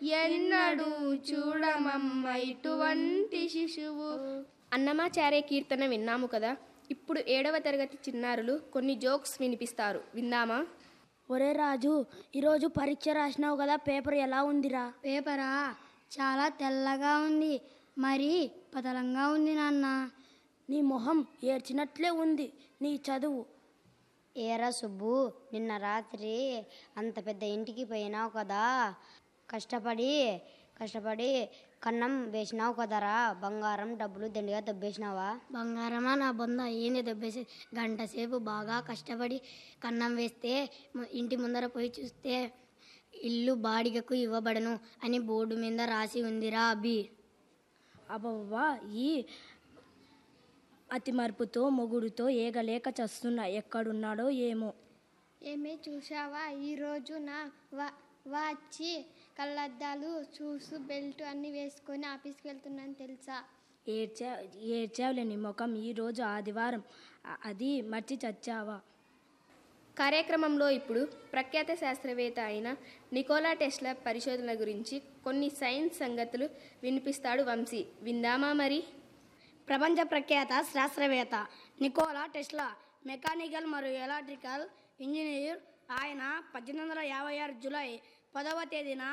ఎన్నడూ చూడమమ్మ ఇటువంటి శిశువు అన్నమాచార్య కీర్తన విన్నాము కదా ఇప్పుడు ఏడవ తరగతి చిన్నారులు కొన్ని జోక్స్ వినిపిస్తారు విందామా ఒరే రాజు ఈరోజు పరీక్ష రాసినావు కదా పేపర్ ఎలా ఉందిరా పేపరా చాలా తెల్లగా ఉంది మరి పతలంగా ఉంది నాన్న నీ మొహం ఏడ్చినట్లే ఉంది నీ చదువు ఏరా సుబ్బు నిన్న రాత్రి అంత పెద్ద ఇంటికి పోయినావు కదా కష్టపడి కష్టపడి కన్నం వేసినావు కదరా బంగారం డబ్బులు దండిగా దబ్బేసినావా బంగారమా నా బొంద ఏంది దెబ్బేసి గంట సేపు బాగా కష్టపడి కన్నం వేస్తే ము- ఇంటి ముందర పోయి చూస్తే ఇల్లు బాడిగకు ఇవ్వబడను అని బోర్డు మీద రాసి ఉందిరా అభి అబ్బవ్వా ఈ అతి మరుపుతో మొగుడుతో ఏగలేక చస్తున్నా ఎక్కడున్నాడో ఏమో ఏమే చూసావా ఈరోజు నా వా వచ్చి కళ్ళద్దాలు షూస్ బెల్ట్ అన్ని వేసుకొని ఆఫీస్కి వెళ్తున్నాను తెలుసా ఏడ్చా ఏడ్చావులే నీ ముఖం ఈరోజు ఆదివారం అ- అది మర్చి చచ్చావా కార్యక్రమంలో ఇప్పుడు ప్రఖ్యాత శాస్త్రవేత్త అయిన నికోలా టెస్లా పరిశోధనల గురించి కొన్ని సైన్స్ సంగతులు వినిపిస్తాడు వంశీ విందామా మరి ప్రపంచ ప్రఖ్యాత శాస్త్రవేత్త నికోలా టెస్లా మెకానికల్ మరియు ఎలక్ట్రికల్ ఇంజనీర్ ఆయన పద్దెనిమిది వందల యాభై ఆరు జూలై పదవ తేదీన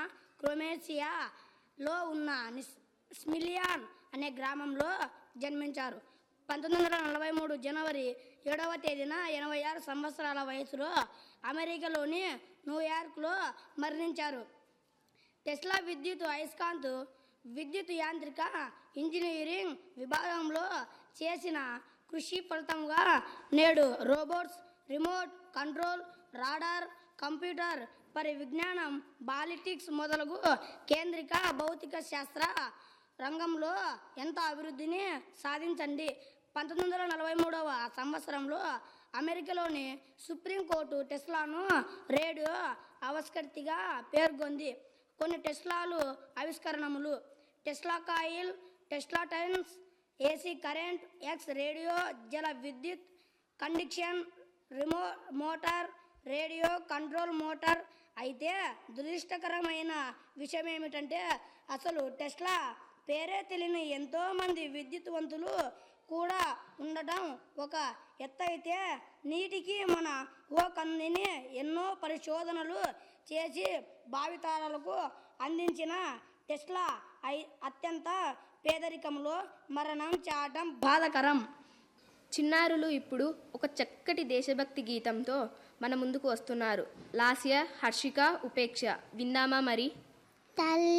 క్రొమేషియాలో ఉన్న నిస్ స్మిలియాన్ అనే గ్రామంలో జన్మించారు పంతొమ్మిది వందల నలభై మూడు జనవరి ఏడవ తేదీన ఎనభై ఆరు సంవత్సరాల వయసులో అమెరికాలోని న్యూయార్క్లో మరణించారు టెస్లా విద్యుత్ అయస్కాంత్ విద్యుత్ యాంత్రిక ఇంజనీరింగ్ విభాగంలో చేసిన కృషి ఫలితంగా నేడు robots remote control radar computer పరివిజ్ఞానం బాలిటిక్స్ మొదలగు కేంద్రిక భౌతిక శాస్త్ర రంగంలో ఎంత అభివృద్ధిని సాధించండి పంతొమ్మిది వందల నలభై మూడవ సంవత్సరంలో అమెరికాలోని సుప్రీంకోర్టు టెస్లాను రేడియో ఆవిష్కర్తిగా పేర్కొంది కొన్ని టెస్లాలు ఆవిష్కరణములు Tesla coil Tesla times AC current X radio జల విద్యుత్ కండిక్షన్ రిమో మోటార్ రేడియో కంట్రోల్ మోటార్ అయితే దురదృష్టకరమైన విషయం ఏమిటంటే అసలు టెస్లా పేరే తెలియని ఎంతోమంది విద్యుత్వంతులు కూడా ఉండటం ఒక ఎత్తైతే నీటికి మన ఓ కందిని ఎన్నో పరిశోధనలు చేసి భావితరాలకు అందించిన టెస్లా ఐ అత్యంత పేదరికంలో మరణం చాటం బాధకరం చిన్నారులు ఇప్పుడు ఒక చక్కటి దేశభక్తి గీతంతో మన ముందుకు వస్తున్నారు లాస్య హర్షిక ఉపేక్ష విందామా మరి తల్లి